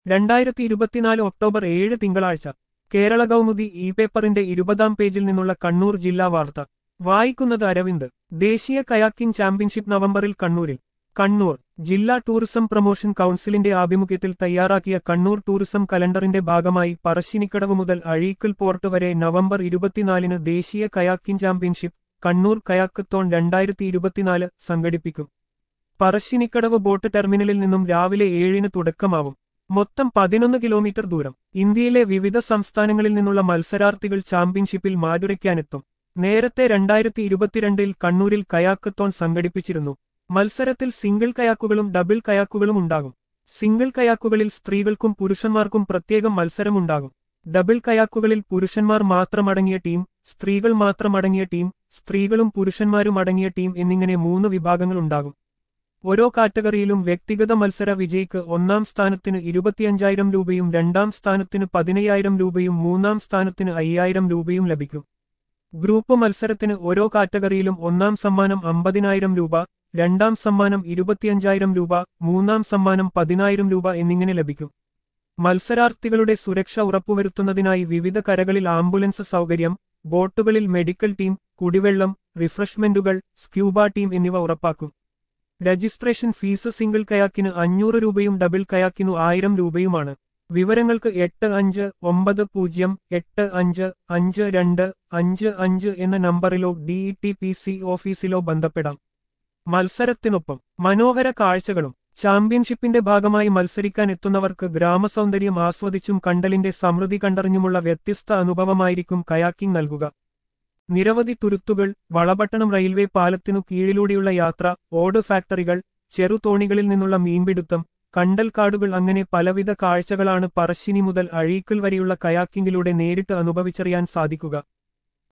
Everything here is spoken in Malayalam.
രണ്ടായിരത്തി ഇരുപത്തിനാല് ഒക്ടോബർ ഏഴ് തിങ്കളാഴ്ച കേരള കൗമുദി ഇ പേപ്പറിന്റെ ഇരുപതാം പേജിൽ നിന്നുള്ള കണ്ണൂർ ജില്ലാ വാർത്ത വായിക്കുന്നത് അരവിന്ദ് ദേശീയ കയാക്കിംഗ് ചാമ്പ്യൻഷിപ്പ് നവംബറിൽ കണ്ണൂരിൽ കണ്ണൂർ ജില്ലാ ടൂറിസം പ്രൊമോഷൻ കൗൺസിലിന്റെ ആഭിമുഖ്യത്തിൽ തയ്യാറാക്കിയ കണ്ണൂർ ടൂറിസം കലണ്ടറിന്റെ ഭാഗമായി പറശ്ശിനിക്കടവ് മുതൽ അഴീക്കൽ പോർട്ട് വരെ നവംബർ ഇരുപത്തിനാലിന് ദേശീയ കയാക്കിംഗ് ചാമ്പ്യൻഷിപ്പ് കണ്ണൂർ കയാക്കത്തോൺ രണ്ടായിരത്തി ഇരുപത്തിനാല് സംഘടിപ്പിക്കും പറശ്ശിനിക്കടവ് ബോട്ട് ടെർമിനലിൽ നിന്നും രാവിലെ ഏഴിന് തുടക്കമാവും മൊത്തം പതിനൊന്ന് കിലോമീറ്റർ ദൂരം ഇന്ത്യയിലെ വിവിധ സംസ്ഥാനങ്ങളിൽ നിന്നുള്ള മത്സരാർത്ഥികൾ ചാമ്പ്യൻഷിപ്പിൽ മാതുരയ്ക്കാനെത്തും നേരത്തെ രണ്ടായിരത്തി ഇരുപത്തിരണ്ടിൽ കണ്ണൂരിൽ കയാക്കത്തോൺ സംഘടിപ്പിച്ചിരുന്നു മത്സരത്തിൽ സിംഗിൾ കയാക്കുകളും ഡബിൾ കയാക്കുകളും ഉണ്ടാകും സിംഗിൾ കയാക്കുകളിൽ സ്ത്രീകൾക്കും പുരുഷന്മാർക്കും പ്രത്യേകം മത്സരമുണ്ടാകും ഡബിൾ കയാക്കുകളിൽ പുരുഷന്മാർ മാത്രമടങ്ങിയ ടീം സ്ത്രീകൾ മാത്രമടങ്ങിയ ടീം സ്ത്രീകളും പുരുഷന്മാരും അടങ്ങിയ ടീം എന്നിങ്ങനെ മൂന്ന് വിഭാഗങ്ങളുണ്ടാകും ഓരോ കാറ്റഗറിയിലും വ്യക്തിഗത മത്സര വിജയിക്ക് ഒന്നാം സ്ഥാനത്തിന് ഇരുപത്തിയഞ്ചായിരം രൂപയും രണ്ടാം സ്ഥാനത്തിന് പതിനയ്യായിരം രൂപയും മൂന്നാം സ്ഥാനത്തിന് അയ്യായിരം രൂപയും ലഭിക്കും ഗ്രൂപ്പ് മത്സരത്തിന് ഓരോ കാറ്റഗറിയിലും ഒന്നാം സമ്മാനം അമ്പതിനായിരം രൂപ രണ്ടാം സമ്മാനം ഇരുപത്തിയഞ്ചായിരം രൂപ മൂന്നാം സമ്മാനം പതിനായിരം രൂപ എന്നിങ്ങനെ ലഭിക്കും മത്സരാർത്ഥികളുടെ സുരക്ഷ ഉറപ്പുവരുത്തുന്നതിനായി വിവിധ കരകളിൽ ആംബുലൻസ് സൗകര്യം ബോട്ടുകളിൽ മെഡിക്കൽ ടീം കുടിവെള്ളം റിഫ്രഷ്മെന്റുകൾ സ്ക്യൂബ ടീം എന്നിവ ഉറപ്പാക്കും രജിസ്ട്രേഷൻ ഫീസ് സിംഗിൾ കയാക്കിന് അഞ്ഞൂറ് രൂപയും ഡബിൾ കയാക്കിനു ആയിരം രൂപയുമാണ് വിവരങ്ങൾക്ക് എട്ട് അഞ്ച് ഒമ്പത് പൂജ്യം എട്ട് അഞ്ച് അഞ്ച് രണ്ട് അഞ്ച് അഞ്ച് എന്ന നമ്പറിലോ ഡിഇ പി സി ഓഫീസിലോ ബന്ധപ്പെടാം മത്സരത്തിനൊപ്പം മനോഹര കാഴ്ചകളും ചാമ്പ്യൻഷിപ്പിന്റെ ഭാഗമായി മത്സരിക്കാൻ എത്തുന്നവർക്ക് ഗ്രാമസൗന്ദര്യം ആസ്വദിച്ചും കണ്ടലിന്റെ സമൃദ്ധി കണ്ടറിഞ്ഞുമുള്ള വ്യത്യസ്ത അനുഭവമായിരിക്കും കയാക്കിംഗ് നൽകുക നിരവധി തുരുത്തുകൾ വളപട്ടണം റെയിൽവേ പാലത്തിനു കീഴിലൂടെയുള്ള യാത്ര ഓട് ഫാക്ടറികൾ ചെറുതോണികളിൽ നിന്നുള്ള മീൻപിടുത്തം കണ്ടൽക്കാടുകൾ അങ്ങനെ പലവിധ കാഴ്ചകളാണ് പറശ്ശിനി മുതൽ അഴീക്കൽ വരെയുള്ള കയാക്കിങ്ങിലൂടെ നേരിട്ട് അനുഭവിച്ചറിയാൻ സാധിക്കുക